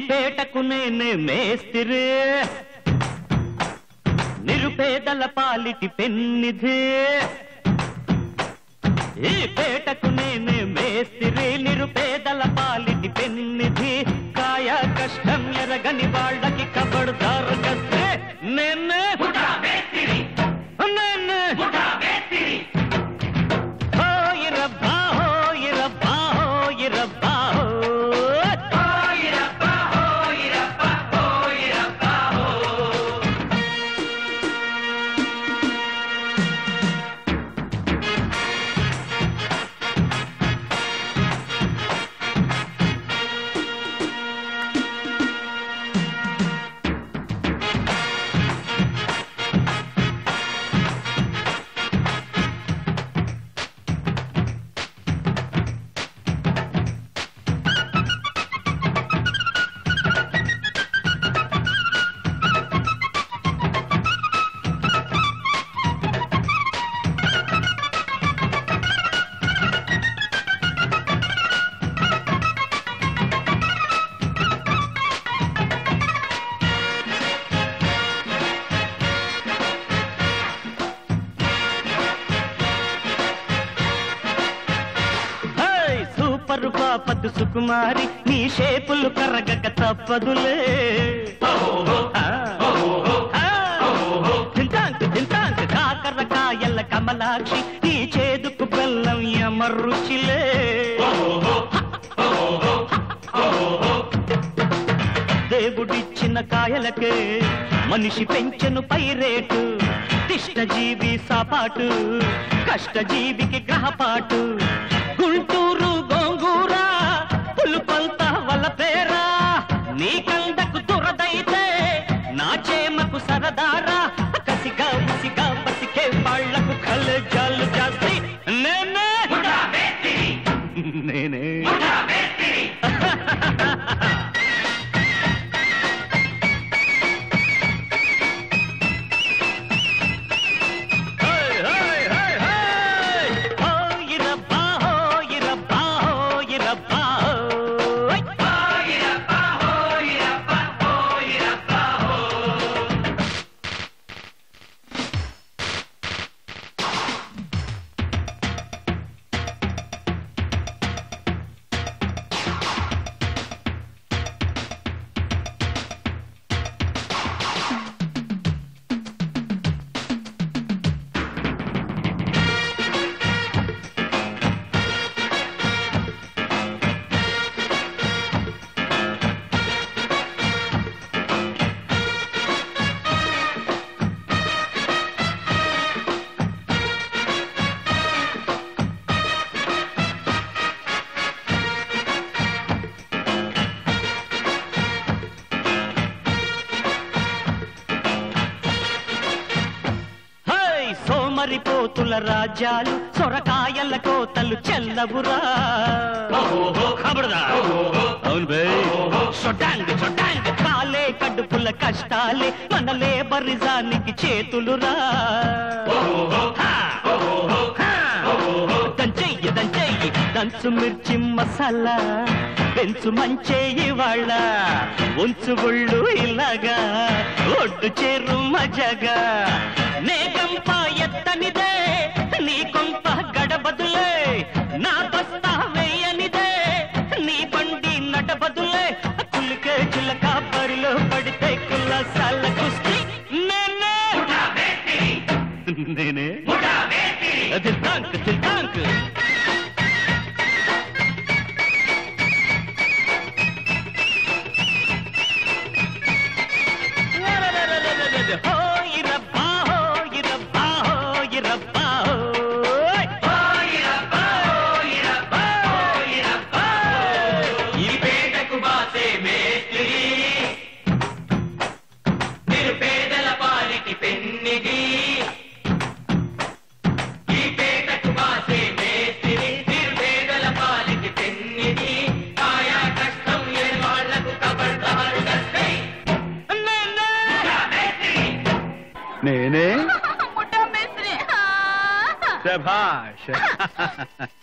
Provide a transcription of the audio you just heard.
పేటకు నేనే మేస్తిరే నిరుపేదల పాలిటి పెన్నిధే ఈ పేటకు నేనే మేస్తిరి నిరుపేదల పాలిటి పెన్నిధి కాయ కష్టం ఎరగని వాళ్ళకి కబడ్దారు కస్తే నేనే నేనే హోయిరబ్బా హోయిరబ్బా హోయిరబ్బా హై, సూపరు పాపదు సుకుమారి నీ షేపులు కరగక తప్పదులే ఆ, ఆ, తింటాంక్ తింటాంక్ కాకరకాయల కమలాక్షి నీ చేదుకు బెల్లం ఎమరుచిలే దేవుడిచ్చిన కాయలకే మనిషి పెంచెను పై రేటు తిష్టజీవి సాపాటు కష్టజీవికి గ్రహపాటు గుంటూరు గోంగూర పులుపల్త వలపేరా నీ కందకు దురదైతే నా చేమకు సరదారా కసిగా ఉసిగా బతికే వాళ్ళకు కలజాలు జాస్తి నేనే నేనే హై, హై, హై, హై! హోయిరబ్బా, హోయిరబ్బా, హోయిరబ్బా, హోయ్! హై సోమరిపోతుల రాజ్యాలు సొరకాయల కోతలు చెల్లవురా ఖబర్దార్. అవును బే చొట్టాంగ్ చొట్టాంగ్ కాలే కడుపుల కష్టాలే మన లేబరిజానికి చేతులురా హా, హా. దంచెయ్యి దంచెయ్యి దంచు మిర్చి మసాలా పెంచు మంచేయి వాళ్ళ ఉంచు ఒళ్ళు ఇలాగా ఒడ్డు చేరు మజగా నే కంప ఎత్తనిదే నీ కొంప గడబదులే నా బస్తా వేయనిదే నీ బండి నడబదులే కులికే చిలక బరిలో పడితే కుల్లసాల కుస్తీ నేనే నేనే తిల్తాంక్ తిల్తాంక్ హోయిరబ్బా హోయిరబ్బా హోయిరబ్బా హోయ్! ఈ పేటకు బాసే మేస్త్రి నిరుపేదల పాలిటి పెన్నిది ఈ పేటకు బాసే మేస్త్రి నిరుపేదల పాలిటి పెన్నిది ఆయా కష్టం ఏ వాళ్లకు కబడ్దారు కస్తే నేనే ముఠా మేస్త్రి శభాష్